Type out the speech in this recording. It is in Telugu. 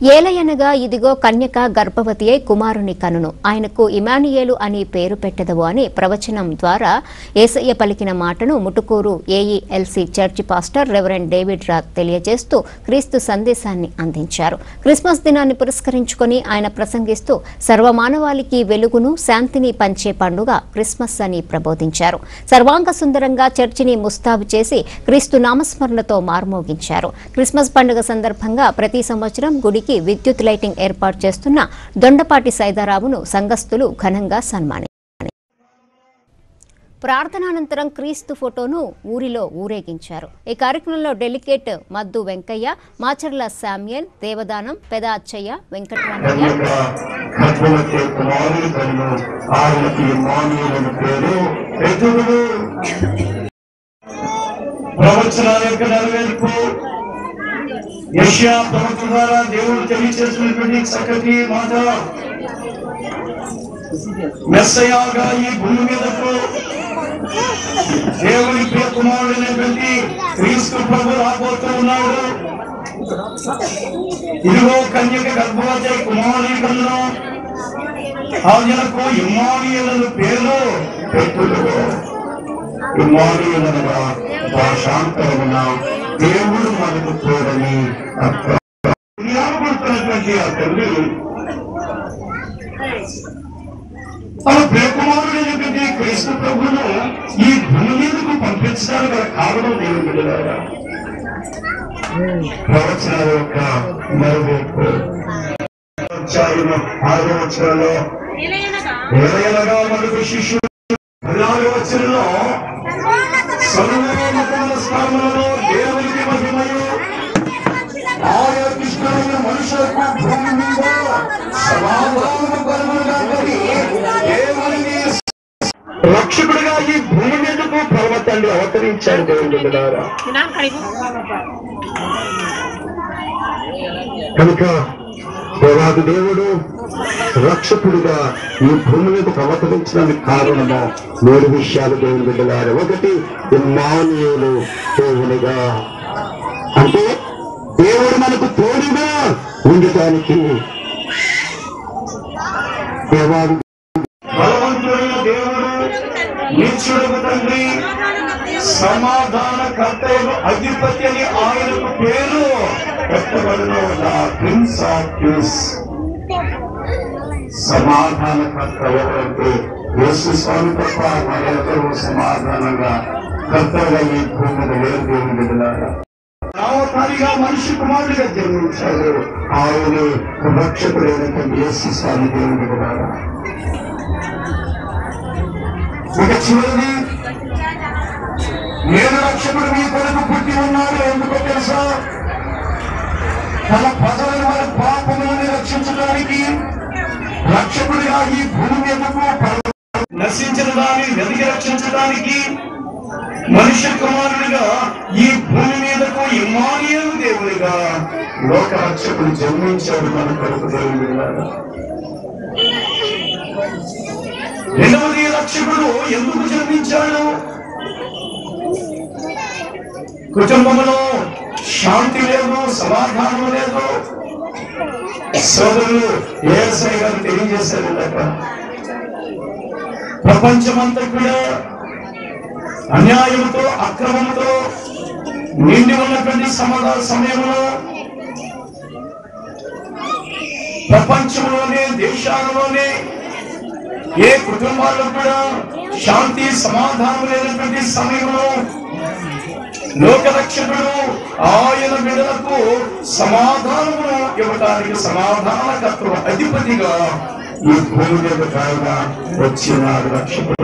ఏలయనగా ఇదిగో కన్యక గర్భవతి అయి కుమారుని కనును ఆయనకు ఇమానుయేలు అని పేరు పెట్టదవు అని ప్రవచనం ద్వారా ఏసయ్య పలికిన మాటను Mutukuru AELC church pastor reverend David Rath తెలియజేస్తూ క్రీస్తు సందేశాన్ని అందించారు క్రిస్మస్ దినాన్ని పురస్కరించుకొని ఆయన ప్రసంగిస్తూ సర్వమానవాళికి వెలుగును శాంతిని పంచే పండుగ క్రిస్మస్ అని ప్రబోధించారు సర్వాంగ సుందరంగా చర్చిని ముస్తాబు చేసి క్రీస్తు నామస్మరణతో మార్మోగించారు క్రిస్మస్ పండుగ సందర్భంగా ప్రతి సంవత్సరం గుడికి విద్యుత్ లైటింగ్ ఏర్పాటు చేస్తున్న దొండపాటి సైదారావును సంఘస్థులు ఘనంగా సన్మానించారు ప్రార్థనానంతరం క్రీస్తు ఫోటోను ఊరిలో ఊరేగించారు ఈ కార్యక్రమంలో డెలికేట్ మద్దు వెంకయ్య మాచర్ల శామ్యల్ దేవదానం పెద అచ్చయ్య వెంకటరామయ్య గర్భవతి కుమారుడు కను ఆయనకి ఇమ్మానుయేలు పేరు పెట్టుడు ప్రవచనాల యొక్క నెరవేర్పు యష్యా ప్రవక్త ద్వారా దేవుడు తెలియచేసినటువంటి చక్కటి మాట మెస్సయాగా ఈ భూమి మీదకు దేవుని ప్రియ కుమారుడైనటువంటి క్రీస్తు ప్రభు రాబోతూ ఉన్నాడు ఇదిగో కన్యక గర్భవతి కుమారుని కన్ను ఆయనకు ఇమ్మానుయేలను పేరు పెట్టుడు ఇమ్మానుయేలనగా భాషాంతరమున దేవుడు మనకు తోడని అర్థం జ్ఞాపడుతున్నటువంటి ఆ తల్లి తన ప్రియకుమారుడైనటువంటి క్రీస్తు ప్రభును ఈ భూమి మీదకు పంపించడానికి గల కారణం దేవుడు బిడ్డలారా ప్రవచనాల యొక్క నెరవేర్పు అధ్యాయము ఆరో వచనంలో ఏలయనగా మనకు శిష్యుడు పద్నాలుగు వచనంలో సర్వోన్నతమైన స్థానంలో దేవునికి మహిమయు ఆయా కృష్ణమైన మనుషులకు భూమి మీద సమాధానము కలుగునుగాకని దేవునికి రక్షకుడిగా ఈ భూమి మీదకు పర్వతాన్ని అవతరించాడు దేవుడు బిడ్డలారా కనుక దేవాది దేవుడు రక్షకుడిగా ఈ భూమి మీద అవతరించడానికి కారణము మూడు విషయాలు దేవుని బిడ్డలారు ఒకటి ఇమ్మానుయేలు దేవునిగా అంటే దేవుడు మనకు తోడుగా ఉండటానికి దేవాది బలవంతుడైన దేవుడు నిత్యుడకు తండ్రి సమాధాన కర్తయ్యకు అధిపతి అని ఆయనకు పేరు పెట్టబడిన ప్రిన్స్ ఆఫ్ పీస్ సమాధాన కర్త ఎవరంటే యేసు స్వామి తప్ప మరెవరు సమాధానంగా కర్తగా ఈ భూమి మీద లేరు దేవుని బిడ్డలారా రావటానిగా మనిషి కుమారుడిగా జన్మించాడు ఆయన రక్షకుడైనటువంటి యేసు స్వామి దేవుని బిడ్డలారా ఇక చివరిది నేను రక్షకుడు మీ కొరకు పుట్టి ఉన్నాడు ఎందుకో తెలుసా తన ప్రజలను మన పాపములను రక్షించడానికి రక్షకుడిగా ఈ భూమి మీదకు పర- నశించిన దాన్ని వెతికి రక్షించడానికి మనుష్య కుమారుడిగా ఈ భూమి మీదకు ఇమానియలు దేవుడిగా లోక రక్షకుడు జన్మించాడు మన కొరకు దేవుడిగా రెండవది రక్షకుడు ఎందుకు జన్మించాడు కుటుంబంలో శాంతి లేదు సమాధానం లేదు సోదరులు ఏఎస్ఐ గారు తెలియజేశారు ఇందాక. ప్రపంచమంతా కూడా అన్యాయంతో అక్రమంతో నిండి ఉన్నటువంటి సమద సమయంలో ప్రపంచంలోనే దేశాలలోనే ఏ కుటుంబాల్లో కూడా శాంతి సమాధానం లేనటువంటి సమయంలో లోకరక్షకుడు ఆయన బిడ్డలకు సమాధానము ఇవ్వడానికి సమాధానకర్త అధిపతిగా ఈ భూమి మీద ఆయన వచ్చినాడు రక్షకుడు